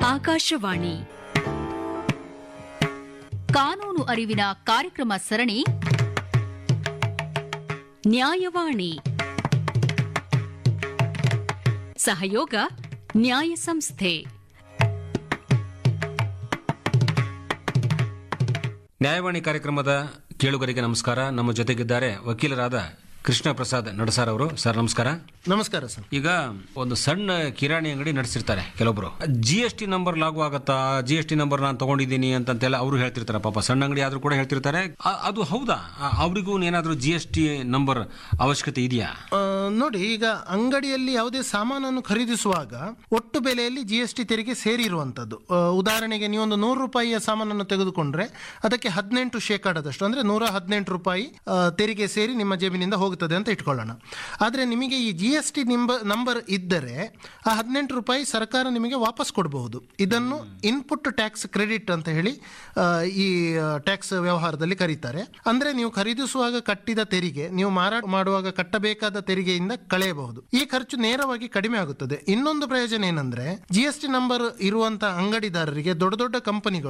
ಆಕಾಶವಾಣಿ ಕಾನೂನು ಅರಿವಿನ ಕಾರ್ಯಕ್ರಮ ಸರಣಿ ನ್ಯಾಯವಾಣಿ ಸಹಯೋಗ ನ್ಯಾಯ ಸಂಸ್ಥೆ ನ್ಯಾಯವಾಣಿ ಕಾರ್ಯಕ್ರಮದ ಕೇಳುಗರಿಗೆ ನಮಸ್ಕಾರ ನಮ್ಮ ಜೊತೆಗಿದ್ದಾರೆ ವಕೀಲರಾದ ಕೃಷ್ಣ ಪ್ರಸಾದ್ ನಡಸಾರ್ ಅವರು ಸರ್ ನಮಸ್ಕಾರ ನಮಸ್ಕಾರ ಸರ್ ಈಗ ಒಂದು ಸಣ್ಣ ಕಿರಾಣಿ ಅಂಗಡಿ ನಡೆಸಿರ್ತಾರೆ ಕೆಲವೊಬ್ರು ಜಿ ಎಸ್ ಟಿ ನಂಬರ್ ಲಾಗು ಆಗತ್ತಾ ಜಿ ಎಸ್ ಟಿ ನಂಬರ್ ನಾನು ತಗೊಂಡಿದ್ದೀನಿ ಅಂತಂತೆಲ್ಲ ಅವರು ಹೇಳ್ತಿರ್ತಾರೆ ಪಾಪ ಸಣ್ಣ ಅಂಗಡಿ ಆದ್ರೂ ಕೂಡ ಹೇಳ್ತಿರ್ತಾರೆ ಅ- ಅದು ಹೌದಾ ಅ- ಅವ್ರಿಗೂ ಏನಾದ್ರೂ ಜಿ ಎಸ್ ಟಿ ನಂಬರ್ ಅವಶ್ಯಕತೆ ಇದೆಯಾ ಆ, ನೋಡಿ ಈಗ ಅಂಗಡಿಯಲ್ಲಿ ಯಾವುದೇ ಸಾಮಾನನ್ನು ಖರೀದಿಸುವಾಗ ಒಟ್ಟು ಬೆಲೆಯಲ್ಲಿ ಜಿ ಎಸ್ ಟಿ ತೆರಿಗೆ ಸೇರಿರುವಂಥದ್ದು ಆ, ಉದಾಹರಣೆಗೆ ನೀವೊಂದು ನೂರು ರೂಪಾಯಿಯ ಸಾಮಾನನ್ನು ತೆಗೆದುಕೊಂಡ್ರೆ ಅದಕ್ಕೆ ಹದಿನೆಂಟು ಶೇಕಡದಷ್ಟು ಅಂದ್ರೆ ನೂರ ಹದಿನೆಂಟು ರೂಪಾಯಿ ಆ, ತೆರಿಗೆ ಸೇರಿ ನಿಮ್ಮ ಜೇಬಿನಿಂದ ಹೋಗುತ್ತದೆ ಅಂತ ಇಟ್ಕೊಳ್ಳೋಣ ಆದರೆ ನಿಮಗೆ ಈ ಜಿ ಎಸ್ ಟಿ ನಂಬರ್ ಇದ್ದರೆ ಆ ಹದಿನೆಂಟು ರೂಪಾಯಿ ಸರ್ಕಾರ ನಿಮಗೆ ವಾಪಸ್ ಕೊಡಬಹುದು ಇದನ್ನು ಇನ್ಪುಟ್ ಟ್ಯಾಕ್ಸ್ ಕ್ರೆಡಿಟ್ ಅಂತ ಹೇಳಿ ಆ, ಈ ಟ್ಯಾಕ್ಸ್ ವ್ಯವಹಾರದಲ್ಲಿ ಕರೀತಾರೆ ಅಂದ್ರೆ ನೀವು ಖರೀದಿಸುವಾಗ ಕಟ್ಟಿದ ತೆರಿಗೆ ನೀವು ಮಾರಾಟ ಮಾಡುವಾಗ ಕಟ್ಟಬೇಕಾದ ತೆರಿಗೆಯಿಂದ ಕಳೆಯಬಹುದು ಈ ಖರ್ಚು ನೇರವಾಗಿ ಕಡಿಮೆ ಆಗುತ್ತದೆ ಇನ್ನೊಂದು ಪ್ರಯೋಜನ ಏನಂದ್ರೆ ಜಿ ಎಸ್ ಟಿ ನಂಬರ್ ಇರುವಂತಹ ಅಂಗಡಿದಾರರಿಗೆ ದೊಡ್ಡ ದೊಡ್ಡ ಕಂಪನಿಗಳು